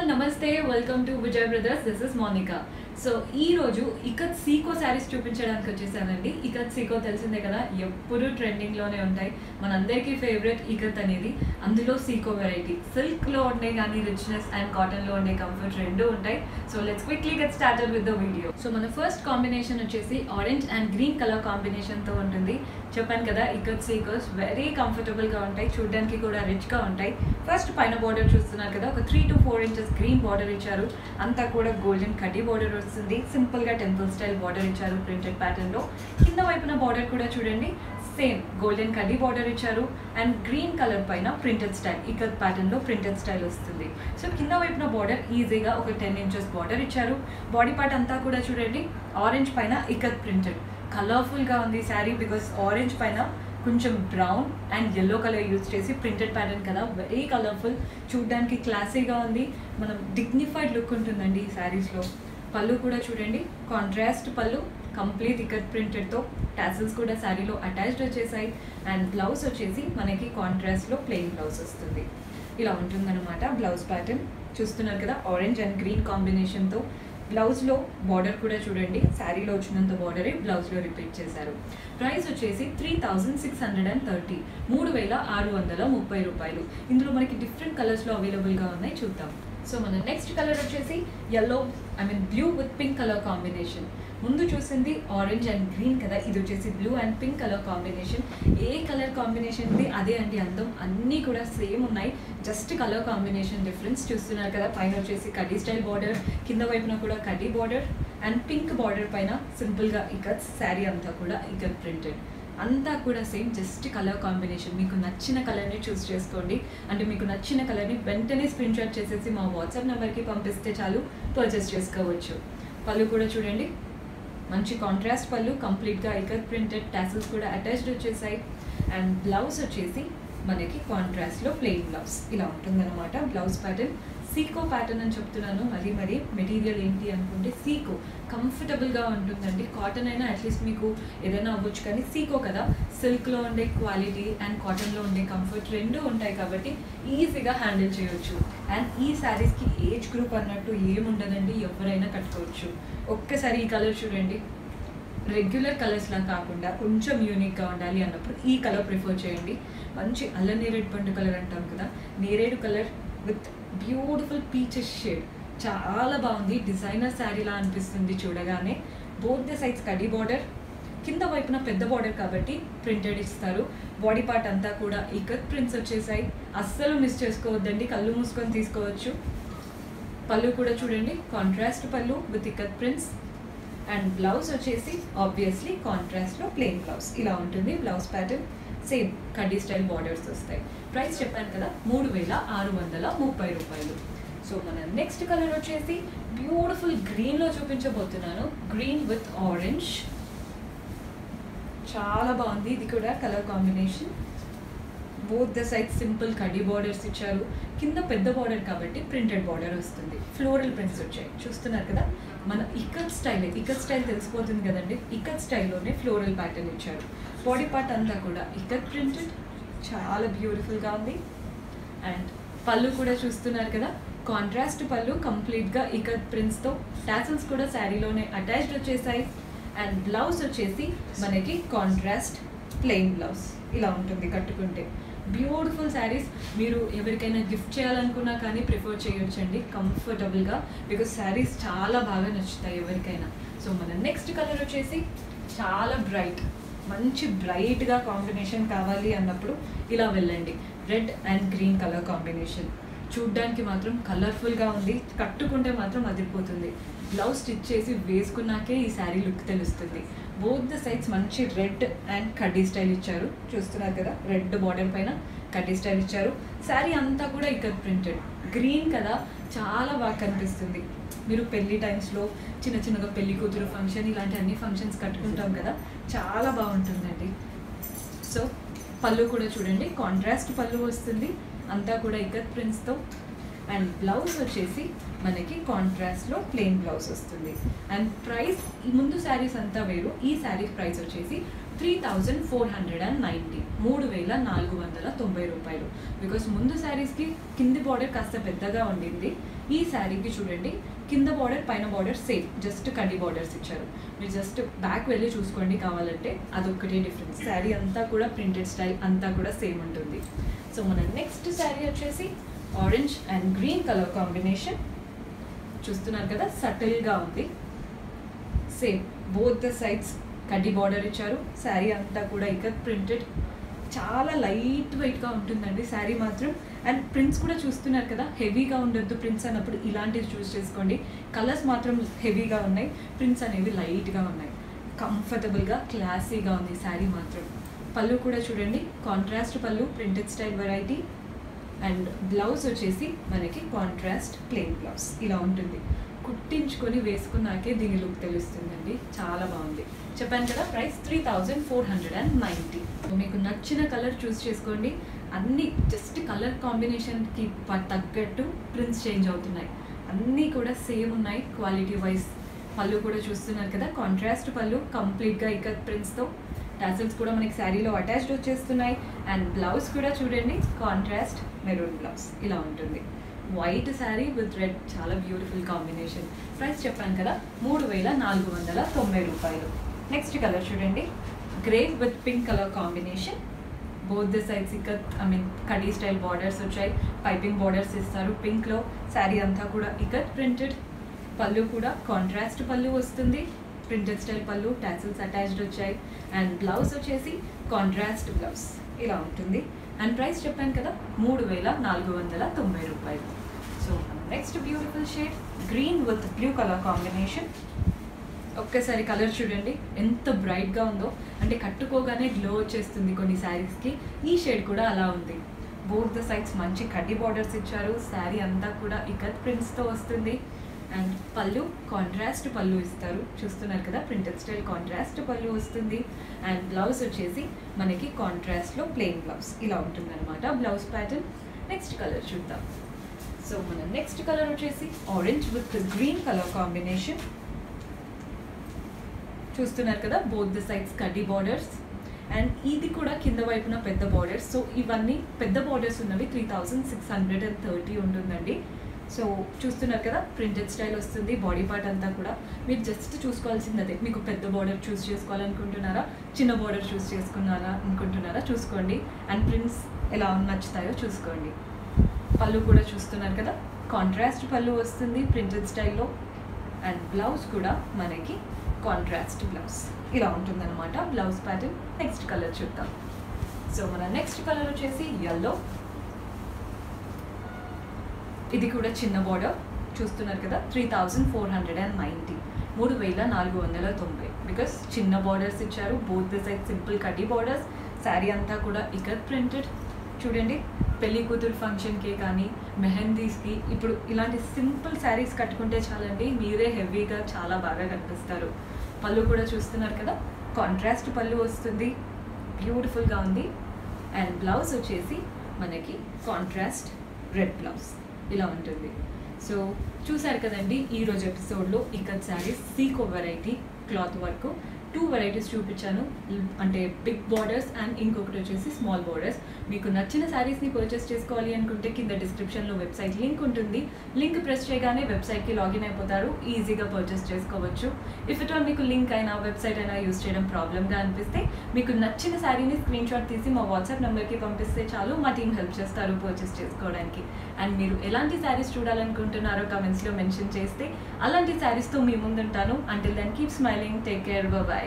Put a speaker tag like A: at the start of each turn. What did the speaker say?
A: నమస్తే welcome to Vijay brothers this is Monica so ఈ రోజు ఇకత్ సీకో శారీస్ చూపించడానికి వచ్చేసానండి ఇకత్ సీకో తెలిసిందే కదా ఎప్పుడు ట్రెండింగ్ లోనే ఉంటాయి మనందరికీ ఫేవరెట్ ఇకత్ అనేది అందులో సీకో వెరైటీ సిల్క్ లో ఉండే కానీ రిచ్నెస్ అండ్ కాటన్ లో ఉండే కంఫర్ట్ రెండు ఉంటాయి so let's quickly get started with the video so మన ఫస్ట్ కాంబినేషన్ వచ్చేసి orange and green colour combination తో ఉంటుంది చెప్పాను కదా ఇకత్ సీకోస్ వెరీ కంఫర్టబుల్ గా ఉంటాయి చూడడానికి కూడా రిచ్ గా ఉంటాయి ఫస్ట్ పైన బార్డర్ చూస్తున్నారు కదా ఒక three to four inches green border ఇచ్చారు అంతా కూడా గోల్డెన్ కటీ బార్డర్ వస్తుంది సింపుల్ గా టెంపుల్ స్టైల్ బార్డర్ ఇచ్చారు ప్రింటెడ్ ప్యాటర్న్ లో కింద వైపున బార్డర్ కూడా చూడండి సేమ్ గోల్డెన్ కడ్డీ బార్డర్ ఇచ్చారు అండ్ గ్రీన్ కలర్ పైన ప్రింటెడ్ స్టైల్ ఇకత్ ప్యాటర్న్ లో ప్రింటెడ్ స్టైల్ వస్తుంది సో కింద వైపున బార్డర్ ఈజీగా ఒక టెన్ ఇంచెస్ బార్డర్ ఇచ్చారు బాడీ పార్ట్ అంతా కూడా చూడండి ఆరెంజ్ పైన ఇకత్ ప్రింటెడ్ కలర్ఫుల్ గా ఉంది శారీ బికాస్ ఆరెంజ్ పైన కొంచెం brown and yellow colour use చేసి ప్రింటెడ్ ప్యాటర్న్ కదా వెరీ కలర్ఫుల్ చూడడానికి క్లాసీగా ఉంది మనం డిగ్నిఫైడ్ లుక్ ఉంటుందండి ఈ శారీస్లో పళ్ళు కూడా చూడండి కాంట్రాస్ట్ పళ్ళు కంప్లీట్ ఇకత్ ప్రింటెడ్తో టాసిల్స్ కూడా శారీలో అటాచ్డ్ వచ్చేసాయి అండ్ బ్లౌజ్ వచ్చేసి మనకి కాంట్రాస్ట్లో ప్లెయిన్ బ్లౌజ్ వస్తుంది ఇలా ఉంటుందన్నమాట బ్లౌజ్ ప్యాటర్న్ చూస్తున్నారు కదా ఆరెంజ్ అండ్ గ్రీన్ కాంబినేషన్తో బ్లౌజ్లో బార్డర్ కూడా చూడండి శారీలో వచ్చినంత బార్డరే బ్లౌజ్లో రిపీట్ చేశారు ప్రైస్ వచ్చేసి three thousand six hundred and thirty మూడు వేల ఆరు వందల ముప్పై రూపాయలు ఇందులో మనకి డిఫరెంట్ కలర్స్లో అవైలబుల్గా ఉన్నాయి చూద్దాం సో మన నెక్స్ట్ కలర్ వచ్చేసి yellow I mean blue with pink colour combination ముందు చూసింది ఆరెంజ్ అండ్ గ్రీన్ కదా ఇది వచ్చేసి blue and pink colour combination ఏ కలర్ కాంబినేషన్ ఉంది అదే అండి అందం అన్నీ కూడా సేమ్ ఉన్నాయి జస్ట్ కలర్ కాంబినేషన్ డిఫరెన్స్ చూస్తున్నారు కదా పైన వచ్చేసి కడ్డీ స్టైల్ బార్డర్ కింద వైపున కూడా కడ్డీ బార్డర్ అండ్ పింక్ బార్డర్ పైన సింపుల్గా ఇకత్ శారీ అంతా కూడా ఇకత్ ప్రింటెడ్ అంతా కూడా సేమ్ జస్ట్ కలర్ కాంబినేషన్ మీకు నచ్చిన కలర్ని చూస్ చేసుకోండి అంటే మీకు నచ్చిన కలర్ని వెంటనే స్క్రీన్ షాట్ చేసేసి మా వాట్సాప్ నెంబర్కి పంపిస్తే చాలు పర్చేస్ చేసుకోవచ్చు పళ్ళు కూడా చూడండి మంచి కాంట్రాస్ట్ పళ్ళు కంప్లీట్గా ఇకత్ ప్రింటెడ్ టాసిల్స్ కూడా అటాచ్డ్ వచ్చేసాయి అండ్ బ్లౌజ్ వచ్చేసి మనకి కాంట్రాస్ట్లో ప్లెయిన్ బ్లౌజ్ ఇలా ఉంటుందన్నమాట బ్లౌజ్ ప్యాటర్న్ సీకో ప్యాటర్న్ అని చెప్తున్నాను మరీ మరీ మెటీరియల్ ఏంటి అనుకుంటే సీకో కంఫర్టబుల్గా ఉంటుందండి కాటన్ అయినా అట్లీస్ట్ మీకు ఏదైనా అవ్వచ్చు కానీ సీకో కదా సిల్క్లో ఉండే క్వాలిటీ అండ్ కాటన్లో ఉండే కంఫర్ట్ రెండు ఉంటాయి కాబట్టి ఈజీగా హ్యాండిల్ చేయొచ్చు అండ్ ఈ శారీస్కి ఏజ్ గ్రూప్ అన్నట్టు ఏముండదండి ఎవరైనా కట్టుకోవచ్చు ఒక్కసారి ఈ కలర్ చూడండి రెగ్యులర్ కలర్స్లా కాకుండా కొంచెం యూనిక్గా ఉండాలి అన్నప్పుడు ఈ కలర్ ప్రిఫర్ చేయండి మంచి అల్ల నేరేడు పండు కలర్ అంటాం కదా నేరేడు colour with beautiful peaches shade చాలా బాగుంది డిజైనర్ శారీలా అనిపిస్తుంది చూడగానే బోత్ ద సైడ్స్ కడీ బార్డర్ కింద వైపున పెద్ద బార్డర్ కాబట్టి ప్రింటెడ్ ఇస్తారు బాడీ పార్ట్ అంతా కూడా ఇకత్ ప్రింట్స్ వచ్చేసాయి అస్సలు మిస్ చేసుకోవద్దండి కళ్ళు మూసుకొని తీసుకోవచ్చు పళ్ళు కూడా చూడండి కాంట్రాస్ట్ పళ్ళు with ikat prints and blouse వచ్చేసి ఆబ్వియస్లీ కాంట్రాస్ట్లో ప్లెయిన్ బ్లౌజ్ ఇలా ఉంటుంది బ్లౌజ్ ప్యాటర్న్ సేమ్ కడ్డీ స్టైల్ బార్డర్స్ వస్తాయి ప్రైస్ చెప్పాను కదా మూడు వేల ఆరు వందల ముప్పై రూపాయలు సో మన నెక్స్ట్ కలర్ వచ్చేసి బ్యూటిఫుల్ గ్రీన్లో చూపించబోతున్నాను గ్రీన్ విత్ ఆరెంజ్ చాలా బాగుంది ఇది కూడా colour combination both the side simple కడ్డీ బార్డర్స్ ఇచ్చారు కింద పెద్ద బార్డర్ కాబట్టి ప్రింటెడ్ బార్డర్ వస్తుంది ఫ్లోరల్ ప్రింట్స్ వచ్చాయి చూస్తున్నారు కదా మన ఇకత్ స్టైల్ ఇకత్ స్టైల్ తెలిసిపోతుంది కదండి ఇకత్ స్టైల్లోనే ఫ్లోరల్ ప్యాటర్న్ ఇచ్చారు బాడీ పార్ట్ అంతా కూడా ఇకత్ ప్రింటెడ్ చాలా బ్యూటిఫుల్గా ఉంది అండ్ పళ్ళు కూడా చూస్తున్నారు కదా కాంట్రాస్ట్ పళ్ళు కంప్లీట్గా ఇకత్ ప్రింట్స్తో టాసిల్స్ కూడా శారీలోనే అటాచ్డ్ వచ్చేసాయి అండ్ బ్లౌజ్ వచ్చేసి మనకి కాంట్రాస్ట్ ప్లెయిన్ బ్లౌజ్ ఇలా ఉంటుంది కట్టుకుంటే బ్యూటిఫుల్ శారీస్ మీరు ఎవరికైనా గిఫ్ట్ చేయాలనుకున్నా కానీ ప్రిఫర్ చేయొచ్చండి కంఫర్టబుల్గా బికాస్ శారీస్ చాలా బాగా నచ్చుతాయి ఎవరికైనా సో మన నెక్స్ట్ కలర్ వచ్చేసి చాలా బ్రైట్ మంచి బ్రైట్గా కాంబినేషన్ కావాలి అన్నప్పుడు ఇలా వెళ్ళండి red and green colour combination చూడ్డానికి మాత్రం కలర్ఫుల్గా ఉంది కట్టుకుంటే మాత్రం అదిరిపోతుంది బ్లౌజ్ స్టిచ్ చేసి వేసుకున్నాకే ఈ శారీ లుక్ తెలుస్తుంది బోత్ ద సైడ్స్ మంచి రెడ్ అండ్ కడ్డీ స్టైల్ ఇచ్చారు చూస్తున్నారు కదా రెడ్ బార్డర్ పైన కడ్డీ స్టైల్ ఇచ్చారు శారీ అంతా కూడా ఇకత్ ప్రింటెడ్ గ్రీన్ కదా చాలా బాగా కనిపిస్తుంది మీరు పెళ్లి టైమ్స్లో చిన్న చిన్నగా పెళ్లి కూతురు ఫంక్షన్ ఇలాంటి అన్ని ఫంక్షన్స్ కట్టుకుంటాం కదా చాలా బాగుంటుందండి సో పళ్ళు కూడా చూడండి కాంట్రాస్ట్ పళ్ళు వస్తుంది అంతా కూడా ఇకత్ ప్రింట్స్తో అండ్ బ్లౌజ్ వచ్చేసి మనకి కాంట్రాస్ట్లో ప్లెయిన్ బ్లౌజ్ వస్తుంది అండ్ ప్రైస్ ఈ ముందు శారీస్ అంతా వేరు ఈ శారీ ప్రైస్ వచ్చేసి three thousand four hundred and ninety మూడు వేల నాలుగు వందల తొంభై రూపాయలు బికాస్ ముందు శారీస్కి కింది బార్డర్ కాస్త పెద్దగా ఉండింది ఈ శారీకి చూడండి కింద బార్డర్ పైన బార్డర్ సేమ్ జస్ట్ కడ్డీ బార్డర్స్ ఇచ్చారు మీరు జస్ట్ బ్యాక్ వెళ్ళి చూసుకోండి కావాలంటే అదొక్కటే డిఫరెన్స్ శారీ అంతా కూడా ప్రింటెడ్ స్టైల్ అంతా కూడా సేమ్ ఉంటుంది సో మన నెక్స్ట్ శారీ వచ్చేసి orange and green colour combination చూస్తున్నారు కదా సటిల్గా ఉంది సేమ్ బోత్ ద సైడ్స్ కడ్డీ బార్డర్ ఇచ్చారు శారీ అంతా కూడా ఇకత్ ప్రింటెడ్ చాలా లైట్ వెయిట్గా ఉంటుందండి శారీ మాత్రం అండ్ ప్రింట్స్ కూడా చూస్తున్నారు కదా హెవీగా ఉండొద్దు ప్రింట్స్ అన్నప్పుడు ఇలాంటివి చూస్ చేసుకోండి కలర్స్ మాత్రం హెవీగా ఉన్నాయి ప్రింట్స్ అనేవి లైట్గా ఉన్నాయి కంఫర్టబుల్గా క్లాసీగా ఉంది శారీ మాత్రం పళ్ళు కూడా చూడండి కాంట్రాస్ట్ పళ్ళు printed style variety and blouse వచ్చేసి మనకి కాంట్రాస్ట్ ప్లెయిన్ బ్లౌజ్ ఇలా ఉంటుంది కుట్టించుకొని వేసుకున్నాకే దీని లుక్ తెలుస్తుందండి చాలా బాగుంది చెప్పాను కదా price three thousand four hundred and ninety మీకు నచ్చిన కలర్ చూస్ చేసుకోండి అన్ని జస్ట్ కలర్ కాంబినేషన్కి తగ్గట్టు ప్రింట్స్ చేంజ్ అవుతున్నాయి అన్నీ కూడా సేమ్ ఉన్నాయి క్వాలిటీ వైజ్ పళ్ళు కూడా చూస్తున్నారు కదా కాంట్రాస్ట్ పళ్ళు కంప్లీట్గా ఇకత్ ప్రింట్స్తో టాసిల్స్ కూడా మనకి శారీలో అటాచ్డ్ వచ్చేస్తున్నాయి అండ్ బ్లౌజ్ కూడా చూడండి కాంట్రాస్ట్ మెరూన్ బ్లౌజ్ ఇలా ఉంటుంది వైట్ శారీ విత్ రెడ్ చాలా బ్యూటిఫుల్ కాంబినేషన్ ప్రైస్ చెప్పాను కదా మూడు వేల నాలుగు వందల తొంభై రూపాయలు నెక్స్ట్ కలర్ చూడండి grey with pink colour combination both the sides ఇక ఐ మీన్ కడీ స్టైల్ బార్డర్స్ వచ్చాయి పైపింగ్ బార్డర్స్ ఇస్తారు పింక్లో శారీ అంతా కూడా ఇకత్ ప్రింటెడ్ పళ్ళు కూడా కాంట్రాస్ట్ పళ్ళు వస్తుంది ప్రింటెడ్ స్టైల్ పళ్ళు టాసిల్స్ అటాచ్డ్ వచ్చాయి అండ్ బ్లౌజ్ వచ్చేసి కాంట్రాస్ట్ బ్లౌజ్ ఇలా ఉంటుంది అండ్ ప్రైస్ చెప్పాను కదా మూడు వేల నాలుగు వందల తొంభై రూపాయలు so next beautiful shade green with blue colour combination ఒక్కసారి కలర్ చూడండి ఎంత బ్రైట్గా ఉందో అంటే కట్టుకోగానే గ్లో వచ్చేస్తుంది కొన్ని శారీస్కి ఈ షేడ్ కూడా అలా ఉంది బోత్ ద సైడ్స్ మంచి కడ్డీ బార్డర్స్ ఇచ్చారు శారీ అంతా కూడా ఇకత్ ప్రింట్స్తో వస్తుంది అండ్ పళ్ళు కాంట్రాస్ట్ పళ్ళు ఇస్తారు చూస్తున్నారు కదా ప్రింటెడ్ స్టైల్ కాంట్రాస్ట్ పళ్ళు వస్తుంది అండ్ బ్లౌజ్ వచ్చేసి మనకి కాంట్రాస్ట్లో ప్లెయిన్ బ్లౌజ్ ఇలా ఉంటుంది అనమాట బ్లౌజ్ ప్యాటర్న్ నెక్స్ట్ కలర్ చూద్దాం సో మన నెక్స్ట్ కలర్ వచ్చేసి orange with green colour combination చూస్తున్నారు కదా బోత్ ద సైడ్స్ కడ్డీ బార్డర్స్ అండ్ ఇది కూడా కింద వైపున పెద్ద బార్డర్స్ సో ఇవన్నీ పెద్ద బార్డర్స్ ఉన్నవి three thousand six hundred and thirty ఉంటుందండి సో చూస్తున్నారు కదా ప్రింటెడ్ స్టైల్ వస్తుంది బాడీ పార్ట్ అంతా కూడా మీరు జస్ట్ చూసుకోవాల్సింది అదే మీకు పెద్ద బార్డర్ చూస్ చేసుకోవాలనుకుంటున్నారా చిన్న బార్డర్ చూస్ చేసుకున్నారా అనుకుంటున్నారా చూసుకోండి అండ్ ప్రింట్స్ ఎలా నచ్చుతాయో చూసుకోండి పళ్ళు కూడా చూస్తున్నారు కదా కాంట్రాస్ట్ పళ్ళు వస్తుంది ప్రింటెడ్ స్టైల్లో అండ్ బ్లౌజ్ కూడా మనకి కాంట్రాస్ట్ బ్లౌజ్ ఇలా ఉంటుందన్నమాట బ్లౌజ్ ప్యాటర్న్ నెక్స్ట్ కలర్ చూద్దాం సో మన నెక్స్ట్ కలర్ వచ్చేసి ఎల్లో ఇది కూడా చిన్న బార్డర్ చూస్తున్నారు కదా three thousand four hundred and ninety మూడు వేల నాలుగు వందల తొంభై బికాస్ చిన్న బార్డర్స్ ఇచ్చారు బోత్ ద సైడ్ సింపుల్ కడ్డీ బార్డర్స్ శారీ అంతా కూడా ఇకత్ ప్రింటెడ్ చూడండి పెళ్లి కూతురు ఫంక్షన్కి కానీ మెహందీస్కి ఇప్పుడు ఇలాంటి సింపుల్ శారీస్ కట్టుకుంటే చాలండి మీరే హెవీగా చాలా బాగా కనిపిస్తారు పళ్ళు కూడా చూస్తున్నారు కదా కాంట్రాస్ట్ పళ్ళు వస్తుంది బ్యూటిఫుల్గా ఉంది అండ్ బ్లౌజ్ వచ్చేసి మనకి కాంట్రాస్ట్ రెడ్ బ్లౌజ్ ఇలా ఉంటుంది సో చూసారు కదండి ఈరోజు ఎపిసోడ్లో ఇక్కత్ శారీస్ సీకో variety cloth work two varieties చూపించాను అంటే బిగ్ బార్డర్స్ అండ్ ఇంకొకటి వచ్చేసి స్మాల్ బార్డర్స్ మీకు నచ్చిన శారీస్ని పర్చేస్ చేసుకోవాలి అనుకుంటే కింద డిస్క్రిప్షన్లో వెబ్సైట్ లింక్ ఉంటుంది లింక్ ప్రెస్ చేయగానే వెబ్సైట్కి లాగిన్ అయిపోతారు ఈజీగా పర్చేస్ చేసుకోవచ్చు ఇఫ్ ఇట్ ఆల్ మీకు లింక్ అయినా వెబ్సైట్ అయినా యూస్ చేయడం ప్రాబ్లమ్గా అనిపిస్తే మీకు నచ్చిన శారీని స్క్రీన్ షాట్ తీసి మా వాట్సాప్ నెంబర్కి పంపిస్తే చాలు మా టీం హెల్ప్ చేస్తారు పర్చేస్ చేసుకోవడానికి అండ్ మీరు ఎలాంటి శారీస్ చూడాలనుకుంటున్నారో కమెంట్స్లో మెన్షన్ చేస్తే అలాంటి శారీస్తో మీ ముందుంటాను until then keep smiling take care bye